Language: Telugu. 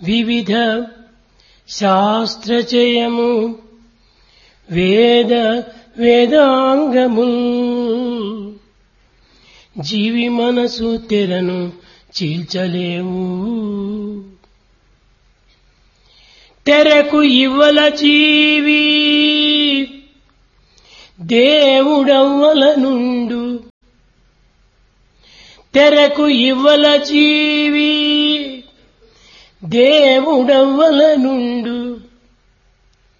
వివిధ శాస్త్రచయము వేద వేదాంగము జీవి మనసు తెరను చీల్చలేవు తెరకు ఇవ్వల జీవి దేవుడవ్వల నుండు తెరకు ఇవ్వల జీవి దేవుడవ్వల నుండు